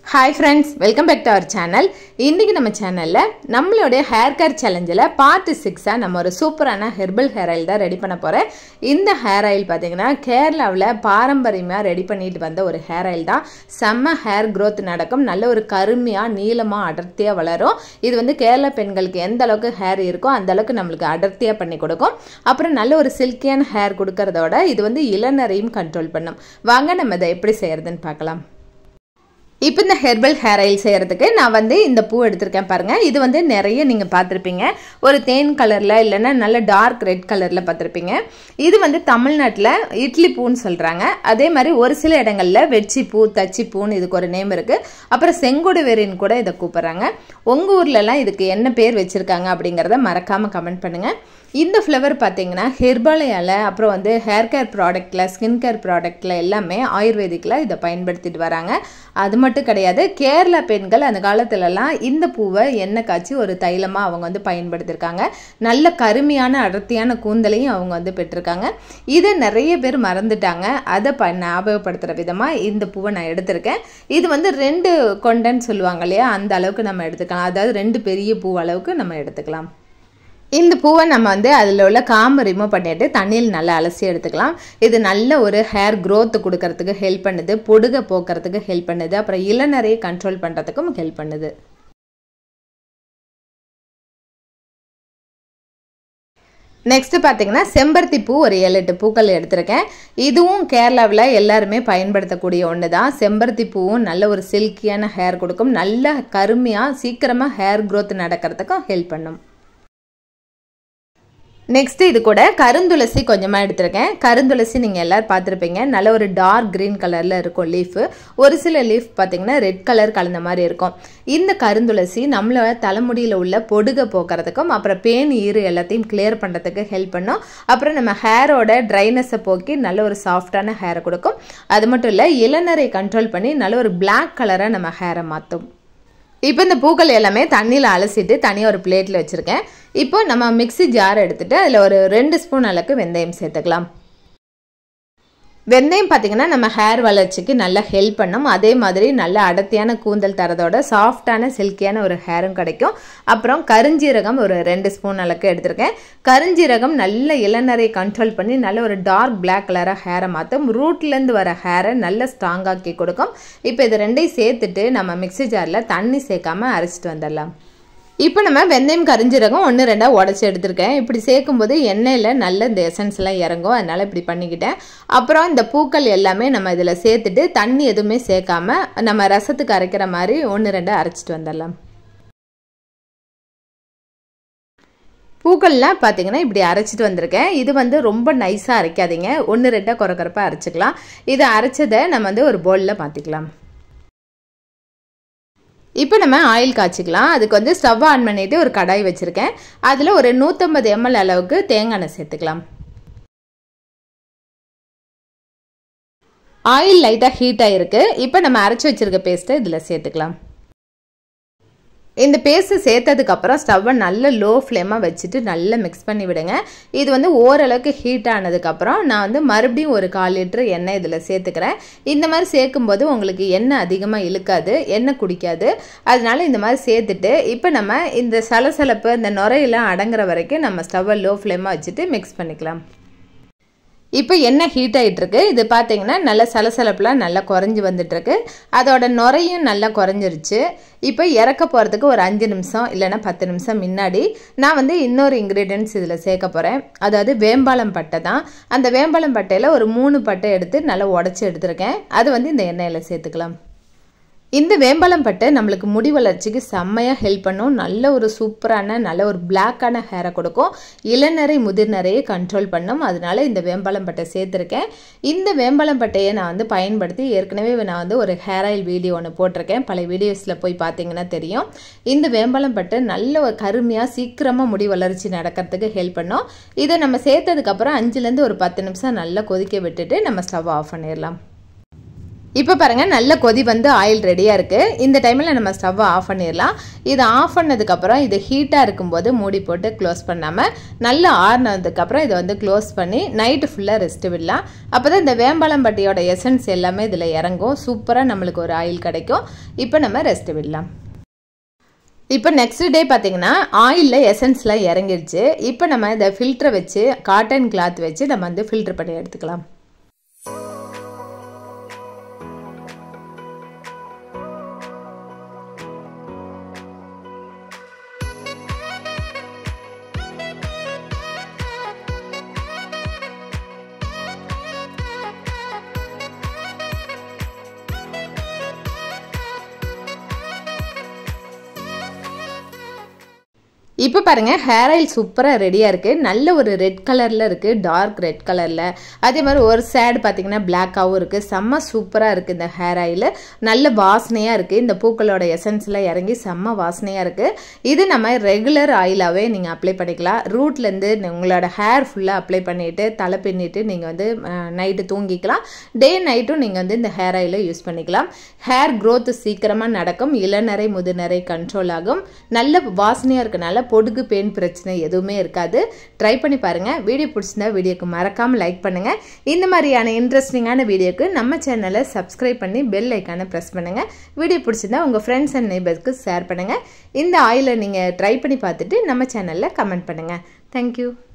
hi friends welcome back to our channel இன்றைக்கி நம்ம சேனலில் நம்மளுடைய ஹேர் கேர் சேலஞ்சில் பார்ட் சிக்ஸாக நம்ம ஒரு சூப்பரான ஹெர்பல் ஹேர் ஆயில் தான் ரெடி பண்ண போகிறேன் இந்த ஹேர் ஆயில் பார்த்தீங்கன்னா கேரளாவில் பாரம்பரியமாக ரெடி பண்ணிட்டு வந்த ஒரு ஹேர் ஆயில் தான் செம்ம ஹேர் growth நடக்கும் நல்ல ஒரு கருமையாக நீளமாக அடர்த்தியாக வளரும் இது வந்து கேரளா பெண்களுக்கு எந்த அளவுக்கு ஹேர் இருக்கோ அந்த அளவுக்கு நம்மளுக்கு அடர்த்தியாக பண்ணி கொடுக்கும் அப்புறம் நல்ல ஒரு சில்கியான ஹேர் கொடுக்கறதோட இது வந்து இளநரையும் கண்ட்ரோல் பண்ணும் வாங்க நம்ம இதை எப்படி செய்யறதுன்னு பார்க்கலாம் இப்போ இந்த ஹெர்பல் ஹேர் ஆயில் செய்கிறதுக்கு நான் வந்து இந்த பூ எடுத்திருக்கேன் பாருங்கள் இது வந்து நிறைய நீங்கள் பார்த்துருப்பீங்க ஒரு தேன் கலரில் இல்லைன்னா நல்ல டார்க் ரெட் கலரில் பார்த்துருப்பீங்க இது வந்து தமிழ்நாட்டில் இட்லி பூன்னு சொல்கிறாங்க அதே மாதிரி ஒரு சில இடங்களில் வெட்சி பூ தச்சி பூன்னு இதுக்கு ஒரு நேம் இருக்குது அப்புறம் செங்கோடு வேரின்னு கூட இதை கூப்பிட்றாங்க உங்கள் ஊர்லலாம் இதுக்கு என்ன பேர் வச்சுருக்காங்க அப்படிங்கிறத மறக்காமல் கமெண்ட் பண்ணுங்கள் இந்த ஃப்ளவர் பார்த்தீங்கன்னா ஹெர்பாலயால அப்புறம் வந்து ஹேர் கேர் ப்ராடக்ட்டில் ஸ்கின் கேர் ப்ராடக்ட்டில் எல்லாமே ஆயுர்வேதிக்கில் இதை பயன்படுத்திட்டு வராங்க அது மட்டும் கிடையாது கேரளா பெண்கள் அந்த காலத்துலலாம் இந்த பூவை எண்ணெய் காய்ச்சி ஒரு தைலமாக அவங்க வந்து பயன்படுத்தியிருக்காங்க நல்ல கருமையான அடர்த்தியான கூந்தலையும் அவங்க வந்து பெற்றிருக்காங்க இதை நிறைய பேர் மறந்துட்டாங்க அதை ப ஞாபகப்படுத்துகிற விதமாக இந்த பூவை நான் எடுத்திருக்கேன் இது வந்து ரெண்டு கொண்டன்னு சொல்லுவாங்க இல்லையா அந்த அளவுக்கு நம்ம எடுத்துக்கலாம் அதாவது ரெண்டு பெரிய பூ அளவுக்கு நம்ம எடுத்துக்கலாம் இந்த பூவை நம்ம வந்து அதில் உள்ள காம்பை ரிமூவ் பண்ணிட்டு தண்ணியில் நல்லா அலசி எடுத்துக்கலாம் இது நல்ல ஒரு ஹேர் growth கொடுக்கறதுக்கு ஹெல்ப் பண்ணுது பொடுகை போக்குறதுக்கு ஹெல்ப் பண்ணுது அப்புறம் இளநரையை கண்ட்ரோல் பண்ணுறதுக்கும் ஹெல்ப் பண்ணுது நெக்ஸ்ட் பார்த்தீங்கன்னா செம்பருத்தி பூ ஒரு ஏழு எட்டு பூக்கள் எடுத்திருக்கேன் இதுவும் கேரளாவில் எல்லாருமே பயன்படுத்தக்கூடிய ஒன்று தான் செம்பருத்தி பூவும் நல்ல ஒரு சில்கியான ஹேர் கொடுக்கும் நல்ல கருமையாக சீக்கிரமாக ஹேர் growth நடக்கிறதுக்கும் ஹெல்ப் பண்ணும் நெக்ஸ்ட் இது கூட கருந்துளசி கொஞ்சமாக எடுத்திருக்கேன் கருந்துளசி நீங்கள் எல்லோரும் பார்த்துருப்பீங்க நல்ல ஒரு டார்க் க்ரீன் கலரில் இருக்கும் லீஃபு ஒரு சில லீஃப் பார்த்தீங்கன்னா ரெட் கலர் கலந்த மாதிரி இருக்கும் இந்த கருந்துளசி நம்மளோட தலைமுடியில் உள்ள பொடுகை போக்குறதுக்கும் அப்புறம் பேன் ஈறு எல்லாத்தையும் கிளியர் பண்ணுறதுக்கு ஹெல்ப் பண்ணும் அப்புறம் நம்ம ஹேரோட ட்ரைனஸை போக்கி நல்ல ஒரு சாஃப்டான ஹேரை கொடுக்கும் அது மட்டும் இல்லை இளநரை கண்ட்ரோல் பண்ணி நல்ல ஒரு பிளாக் கலராக நம்ம ஹேரை மாற்றும் இப்போ இந்த பூக்கள் எல்லாமே தண்ணியில் அலசிட்டு தனியாக ஒரு பிளேட்டில் வச்சுருக்கேன் இப்போ நம்ம மிக்ஸி ஜார் எடுத்துகிட்டு அதில் ஒரு ரெண்டு ஸ்பூன் அளவுக்கு வெந்தயம் சேர்த்துக்கலாம் வெந்தயம் பார்த்திங்கன்னா நம்ம ஹேர் வளர்ச்சிக்கு நல்லா ஹெல்ப் பண்ணும் அதே மாதிரி நல்ல அடர்த்தியான கூந்தல் தரதோட சாஃப்டான சில்கியான ஒரு ஹேரும் கிடைக்கும் அப்புறம் கருஞ்சீரகம் ஒரு ரெண்டு ஸ்பூன் அளவுக்கு எடுத்திருக்கேன் கருஞ்சீரகம் நல்ல இளநரை கண்ட்ரோல் பண்ணி நல்ல ஒரு டார்க் பிளாக் கலராக ஹேரை மாற்றும் ரூட்லேருந்து வர ஹேரை நல்ல ஸ்ட்ராங்காக்கி கொடுக்கும் இப்போ இது ரெண்டையும் சேர்த்துட்டு நம்ம மிக்ஸி ஜாரில் தண்ணி சேர்க்காம அரைச்சிட்டு வந்துடலாம் இப்போ நம்ம வெந்தயம் கரிஞ்சீரகம் ஒன்று ரெண்டாக உடச்சி எடுத்திருக்கேன் இப்படி சேர்க்கும்போது எண்ணெயில் நல்ல இந்த எசன்ஸ்லாம் இறங்கும் அதனால் இப்படி பண்ணிக்கிட்டேன் அப்புறம் இந்த பூக்கள் எல்லாமே நம்ம இதில் சேர்த்துட்டு தண்ணி எதுவுமே சேர்க்காம நம்ம ரசத்துக்கு அரைக்கிற மாதிரி ஒன்று ரெண்டாக அரைச்சிட்டு வந்துடலாம் பூக்கள்லாம் பார்த்தீங்கன்னா இப்படி அரைச்சிட்டு வந்திருக்கேன் இது வந்து ரொம்ப நைஸாக அரைக்காதீங்க ஒன்று ரெண்டாக குறைக்கிறப்ப அரைச்சிக்கலாம் இதை அரைச்சதை நம்ம வந்து ஒரு பவுலில் மாற்றிக்கலாம் இப்போ நம்ம ஆயில் காய்ச்சிக்கலாம் அதுக்கு வந்து ஸ்டவ் ஆன் பண்ணிவிட்டு ஒரு கடாய் வச்சுருக்கேன் அதில் ஒரு நூற்றம்பது எம்எல் அளவுக்கு தேங்காய் எண்ணெய் சேர்த்துக்கலாம் ஆயில் லைட்டாக ஹீட் ஆகிருக்கு இப்போ நம்ம அரைச்சி வச்சுருக்க பேஸ்ட்டை இதில் சேர்த்துக்கலாம் இந்த பேஸ்ட்டு சேர்த்ததுக்கப்புறம் ஸ்டவ்வை நல்ல லோ ஃப்ளேமாக வச்சுட்டு நல்லா மிக்ஸ் பண்ணி விடுங்க இது வந்து ஓரளவுக்கு ஹீட் ஆனதுக்கப்புறம் நான் வந்து மறுபடியும் ஒரு கால் லிட்டர் எண்ணெய் இதில் சேர்த்துக்கிறேன் இந்த மாதிரி சேர்க்கும்போது உங்களுக்கு எண்ணெய் அதிகமாக இழுக்காது எண்ணெய் குடிக்காது அதனால இந்த மாதிரி சேர்த்துட்டு இப்போ நம்ம இந்த சலசலப்பு இந்த நுரையெல்லாம் அடங்குற வரைக்கும் நம்ம ஸ்டவ்வை லோ ஃப்ளேமாக வச்சுட்டு மிக்ஸ் பண்ணிக்கலாம் இப்போ எண்ணெய் ஹீட் ஆகிட்டுருக்கு இது பார்த்தீங்கன்னா நல்ல சலசலப்புலாம் நல்லா குறைஞ்சி வந்துட்டுருக்கு அதோட நுரையும் நல்லா குறைஞ்சிருச்சு இப்போ இறக்க போகிறதுக்கு ஒரு அஞ்சு நிமிஷம் இல்லைன்னா பத்து நிமிஷம் முன்னாடி நான் வந்து இன்னொரு இன்க்ரீடியன்ட்ஸ் இதில் சேர்க்க போகிறேன் அதாவது வேம்பாலம் பட்டை தான் அந்த வேம்பாலம் பட்டையில் ஒரு மூணு பட்டை எடுத்து நல்லா உடச்சி எடுத்திருக்கேன் அது வந்து இந்த எண்ணெயில் சேர்த்துக்கலாம் இந்த வேம்பலம் பட்டை நம்மளுக்கு முடி வளர்ச்சிக்கு செம்மையாக ஹெல்ப் பண்ணும் நல்ல ஒரு சூப்பரான நல்ல ஒரு பிளாக்கான ஹேரை கொடுக்கும் இளநரை முதிர்நரையை கண்ட்ரோல் பண்ணும் அதனால இந்த வேம்பலம் பட்டை சேர்த்துருக்கேன் இந்த வேம்பலம் பட்டையை நான் வந்து பயன்படுத்தி ஏற்கனவே நான் வந்து ஒரு ஹேர் ஆயில் வீடியோ ஒன்று போட்டிருக்கேன் பல வீடியோஸில் போய் பார்த்தீங்கன்னா தெரியும் இந்த வேம்பலம் பட்டை நல்ல ஒரு கருமையாக சீக்கிரமாக முடி வளர்ச்சி நடக்கிறதுக்கு ஹெல்ப் பண்ணும் இதை நம்ம சேர்த்ததுக்கப்புறம் அஞ்சுலேருந்து ஒரு பத்து நிமிஷம் நல்லா கொதிக்க விட்டுட்டு நம்ம ஸ்டவ் ஆஃப் பண்ணிடலாம் இப்போ பாருங்கள் நல்ல கொதி வந்து ஆயில் ரெடியாக இருக்குது இந்த டைமில் நம்ம ஸ்டவ்வை ஆஃப் பண்ணிடலாம் இது ஆஃப் பண்ணதுக்கப்புறம் இது ஹீட்டாக இருக்கும்போது மூடி போட்டு க்ளோஸ் பண்ணாமல் நல்லா ஆறுனதுக்கப்புறம் இதை வந்து க்ளோஸ் பண்ணி நைட்டு ஃபுல்லாக ரெஸ்ட்டு விடலாம் அப்போ தான் இந்த வேம்பாளம்பட்டியோட எசன்ஸ் எல்லாமே இதில் இறங்கும் சூப்பராக நம்மளுக்கு ஒரு ஆயில் கிடைக்கும் இப்போ நம்ம ரெஸ்ட்டு விடலாம் இப்போ நெக்ஸ்ட் டே பார்த்தீங்கன்னா ஆயிலில் எசன்ஸ்லாம் இறங்கிடுச்சு இப்போ நம்ம இதை ஃபில்டரை வச்சு காட்டன் கிளாத் வச்சு நம்ம வந்து ஃபில்டர் பண்ணி எடுத்துக்கலாம் இப்போ பாருங்கள் ஹேர் ஆயில் சூப்பராக ரெடியாக இருக்குது நல்ல ஒரு ரெட் கலரில் இருக்குது டார்க் ரெட் கலரில் அதே மாதிரி ஒரு சேடு பார்த்தீங்கன்னா பிளாக்காகவும் இருக்குது செம்ம சூப்பராக இருக்குது இந்த ஹேர் ஆயில் நல்ல வாசனையாக இருக்குது இந்த பூக்களோட எசன்ஸ்லாம் இறங்கி செம்ம வாசனையாக இருக்குது இது நம்ம ரெகுலர் ஆயிலாகவே நீங்கள் அப்ளை பண்ணிக்கலாம் ரூட்லேருந்து உங்களோட ஹேர் ஃபுல்லாக அப்ளை பண்ணிவிட்டு தலை பின்னிட்டு நீங்கள் வந்து நைட்டு தூங்கிக்கலாம் டே நைட்டும் நீங்கள் வந்து இந்த ஹேர் ஆயிலை யூஸ் பண்ணிக்கலாம் ஹேர் க்ரோத் சீக்கிரமாக நடக்கும் இளநரை முதுநரை கண்ட்ரோல் ஆகும் நல்ல வாசனையாக இருக்கனால பொடுகு பெயின் பிரச்சனை எதுவுமே இருக்காது ட்ரை பண்ணி பாருங்கள் வீடியோ பிடிச்சிருந்தா வீடியோக்கு மறக்காமல் லைக் பண்ணுங்கள் இந்த மாதிரியான இன்ட்ரெஸ்டிங்கான வீடியோக்கு நம்ம சேனலை சப்ஸ்கிரைப் பண்ணி பெல் ஐக்கானை ப்ரெஸ் பண்ணுங்கள் வீடியோ பிடிச்சிருந்தா உங்கள் ஃப்ரெண்ட்ஸ் அண்ட் நெய்பர்ஸ்க்கு ஷேர் பண்ணுங்கள் இந்த ஆயிலை நீங்கள் ட்ரை பண்ணி பார்த்துட்டு நம்ம சேனலில் கமெண்ட் பண்ணுங்கள் தேங்க்யூ